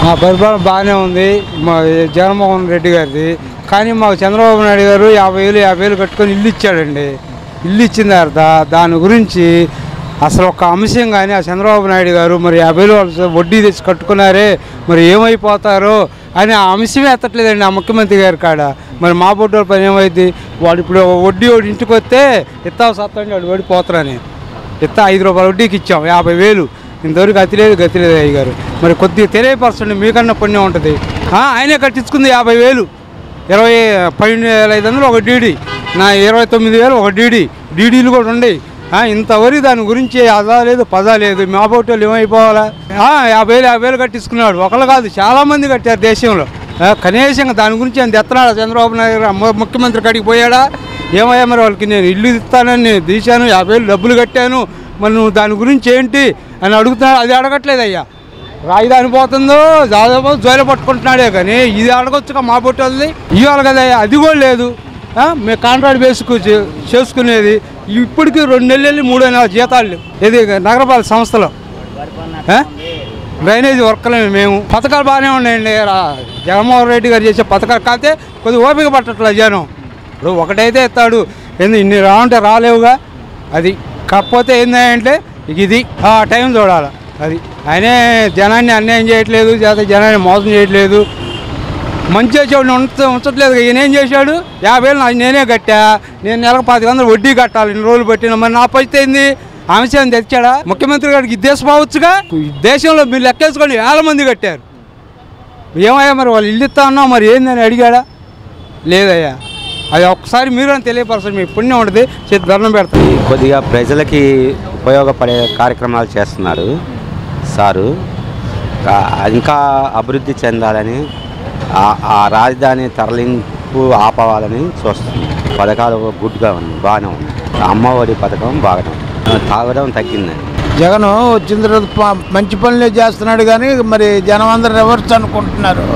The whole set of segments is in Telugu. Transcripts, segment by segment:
ఆ పరిపాలన బాగానే ఉంది మా జగన్మోహన్ రెడ్డి గారిది కానీ మాకు చంద్రబాబు నాయుడు గారు యాభై వేలు యాభై వేలు కట్టుకొని ఇల్లు ఇచ్చాడండి ఇల్లు ఇచ్చిన తర్వాత దాని గురించి అసలు ఒక అంశం కానీ ఆ చంద్రబాబు నాయుడు గారు మరి యాభై వేలు వాళ్ళు వడ్డీ తెచ్చి కట్టుకున్నారే మరి ఏమైపోతారో అని ఆ అంశమే ఎత్తట్లేదండి ఆ ముఖ్యమంత్రి గారి కాడ మరి మా బొడ్డోళ్ళ పని ఏమైంది వాడు ఇప్పుడు వడ్డీ వాడు ఇంటికి వస్తే ఇత్తావు సత్తండి వాడు పడిపోతారని ఇత్త ఐదు రూపాయల వడ్డీకి ఇచ్చాం యాభై వేలు ఇంతవరకు గతి లేదు గతి లేదు అయ్య గారు మరి కొద్దిగా తెలియపరచండి మీకన్నా పుణ్యం ఉంటుంది ఆ, ఆయనే కట్టించుకుంది యాభై వేలు ఇరవై పన్నెండు వేల ఐదు వందలు ఒక డీడీ నా ఇరవై తొమ్మిది వేలు ఒక డీడీ డీడీలు కూడా ఉన్నాయి ఆ, ఇంతవరకు దాని గురించి అదా లేదు పదా లేదు మా బోటోళ్ళు ఏమైపోవాలా ఆ, యాభై వేలు యాభై వేలు కట్టించుకున్నాడు ఒకళ్ళు కాదు చాలామంది కట్టారు దేశంలో ఆ, కనీసంగా దాని గురించి ఆయన ఎత్తనాడు చంద్రబాబు నాయుడు గారు ము- ముఖ్యమంత్రి కాడికి పోయాడా ఏమయ్యా మరి వాళ్ళకి నేను ఇల్లు ఇస్తానని నేను తీశాను యాభై వేలు డబ్బులు కట్టాను మరి నువ్వు దాని గురించి ఏంటి అని అడుగుతున్నాడు అది అడగట్లేదు అయ్యా రాజధాని పోతుందో దాదాపు జోల పట్టుకుంటున్నాడే కానీ ఇది అడగొచ్చుగా మా పొట్టది ఇవ్వాలి కదా అది కూడా లేదు ఆ, మేము కాంట్రాక్ట్ బేసుకు చే- చేసుకునేది ఇప్పటికి రెండు నెలలు మూడు నెలల జీతాలు లేవు. ఇది నగరపాలక సంస్థలో ఆ? డ్రైనేజ్ వర్కలే మేము పథకాలు బాగానే ఉన్నాయండి రా- జగన్మోహన్ రెడ్డి గారు చేసే పథకాలు కాకపోతే కొద్దిగా ఓపిక పట్టట్లే జనం ఇప్పుడు ఒకటైతే ఎత్తాడు ఏంది ఇన్ని రావంటే రాలేవుగా అది కాకపోతే ఏంటంటే ఇక ఇది ఆ టైం చూడాలి అది ఆయనే జనాన్ని అన్యాయం చేయట్లేదు చేత జనాన్ని మోసం చేయట్లేదు మంచి చేసేవాడిని ఉంచ ఉంచట్లేదు ఈయన ఏం చేశాడు యాభై వేలు నాకు నేనే కట్టా నేను నెలకు పది వందలు వడ్డీ కట్టాలి ఇన్ని రోజులు పెట్టిన మరి నా పరిస్థితి ఏంది ఆమె తెచ్చాడా ముఖ్యమంత్రి గారికి ఇది దేశం పోవచ్చుగా ఈ దేశంలో మీరు లెక్కేసుకొని వేల మంది కట్టారు ఏమయ్యా మరి వాళ్ళు ఇల్లు ఇస్తా ఉన్నావు మరి ఏందని అడిగాడా లేదయ్యా అది ఒక్కసారి మీరు తెలియపరచండి మీ పుణ్యం ఉంటుంది చేతి దండం పెడతాను కొద్దిగా ప్రజలకి ఉపయోగపడే కార్యక్రమాలు చేస్తున్నారు సారు కా- ఇంకా అభివృద్ధి చెందాలని ఆ- ఆ రాజధాని తరలింపు ఆపవాలని చూస్తుంది పథకాలు గుడ్గా ఉంది బాగానే ఉంది అమ్మఒడి పథకం బాగానే ఉంది తాగడం తగ్గిందండి జగన్ వచ్చిన తర్వాత ప- మంచి పనులే చేస్తున్నాడు కానీ మరి జనం అందరు రివర్స్ అనుకుంటున్నారు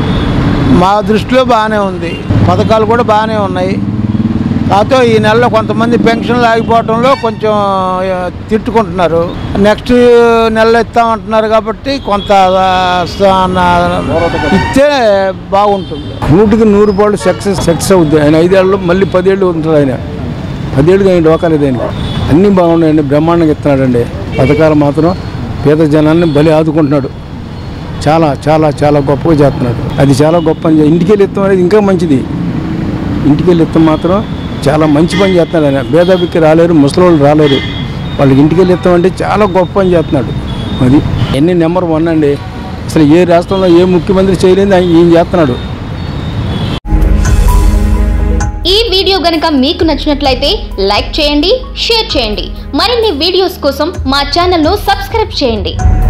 మా దృష్టిలో బాగానే ఉంది పథకాలు కూడా బాగానే ఉన్నాయి కాకపోతే ఈ నెలలో కొంతమంది పెన్షన్లు ఆగిపోవడంలో కొంచెం ఆ, తిట్టుకుంటున్నారు నెక్స్ట్ నెలలో ఇస్తామంటున్నారు కాబట్టి కొంత ఆ, స- నా- ఇస్తే బాగుంటుంది నూటికి నూరు పాళ్ళు సక్సెస్ సక్సెస్ అవుద్ది ఆయన ఐదేళ్ళు మళ్ళీ పదేళ్ళు ఉంటాడు ఆయన పదేళ్ళుగా ఆయన డోకాలేదు ఆయనకి అన్నీ బాగున్నాయండి బ్రహ్మాండంగా ఇస్తున్నాడండి పథకాలు మాత్రం పేద జనాన్ని బలి ఆదుకుంటున్నాడు చాలా చాలా చాలా గొప్పగా చేస్తున్నాడు అది చాలా గొప్ప పని చే- ఇంటికి వెళ్ళి ఇస్తాం అనేది ఇంకా మంచిది ఇంటికి వెళ్ళి ఇస్తాం మాత్రం చాలా మంచి పని చేస్తున్నాడు ఆయన భేదాభిక్కి రాలేరు ముసలోళ్ళు రాలేరు వాళ్ళకి ఇంటికి వెళ్ళి ఇస్తాం అంటే చాలా గొప్ప పని చేస్తున్నాడు అది ఎన్ని నెంబర్ వన్ అండి అసలు ఏ రాష్ట్రంలో ఏ ముఖ్యమంత్రి చేయలేదు ఆయన ఈయన చేస్తున్నాడు ఈ వీడియో గనుక మీకు నచ్చినట్లయితే లైక్ చేయండి షేర్ చేయండి మరిన్ని వీడియోస్ కోసం మా ఛానల్ను సబ్స్క్రైబ్ చేయండి